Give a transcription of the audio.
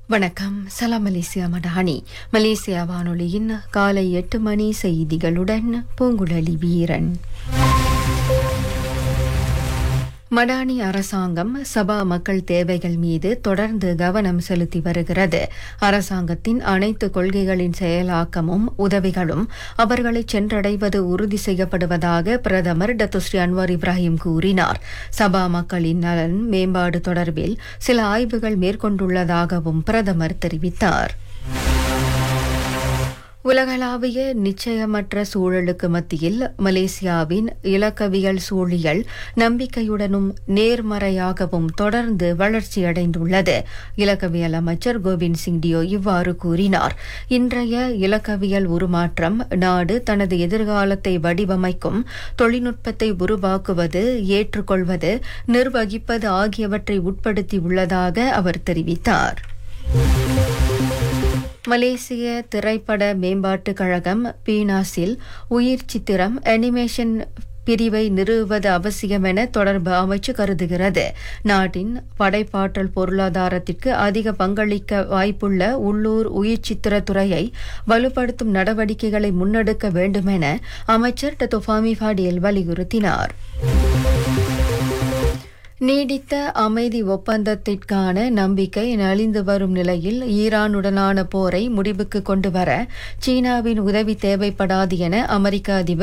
வணக்கம் சலாம் Malaysia Madani Malaysia வானொலியின் காலை எட்டு மணி செய்திகளுடன் பூங்குழலி வீரன் மடானி அரசாங்கம் சபா மக்கள் தேவைகள் மீது தொடர்ந்து கவனம் செலுத்தி வருகிறது அரசாங்கத்தின் அனைத்து கொள்கைகளின் செயலாக்கமும் உதவிகளும் அவர்களை சென்றடைவது உறுதி செய்யப்படுவதாக பிரதமர் டத்துஸ்ரீ அன்வார் இப்ராஹிம் கூறினார் சபா மக்களின் நலன் மேம்பாடு தொடர்பில் சில ஆய்வுகள் மேற்கொண்டுள்ளதாகவும் பிரதமர் தெரிவித்தார் உலகளாவிய நிச்சயமற்ற சூழலுக்கு மத்தியில் மலேசியாவின் இலக்கவியல் சூழியல் நம்பிக்கையுடனும் நேர்மறையாகவும் தொடர்ந்து வளர்ச்சியடைந்துள்ளது இலக்கவியல் அமைச்சர் கோவிந்த் சிங் டியோ இவ்வாறு கூறினார் இன்றைய இலக்கவியல் உருமாற்றம் நாடு தனது எதிர்காலத்தை வடிவமைக்கும் தொழில்நுட்பத்தை உருவாக்குவது ஏற்றுக்கொள்வது நிர்வகிப்பது ஆகியவற்றை உட்படுத்தியுள்ளதாக அவர் தெரிவித்தார் மலேசிய திரைப்பட மேம்பாட்டுக் கழகம் பீனாஸில் உயிர் சித்திரம் அனிமேஷன் பிரிவை நிறுவுவது அவசியம் என தொடர்பு அமைச்சு கருதுகிறது நாட்டின் படைப்பாற்றல் பொருளாதாரத்திற்கு அதிக பங்களிக்க வாய்ப்புள்ள உள்ளூர் உயிர் சித்திரத்துறையை வலுப்படுத்தும் நடவடிக்கைகளை முன்னெடுக்க வேண்டும் என அமைச்சர் டத்தோஃபாமி ஃபாடியல் வலியுறுத்தினார் நீடித்த அமைதி ஒப்பந்தத்திற்கான நம்பிக்கை நலிந்து வரும் நிலையில் ஈரானுடனான போரை முடிவுக்கு கொண்டுவர சீனாவின் உதவி தேவைப்படாது என அமெரிக்க அதிபர்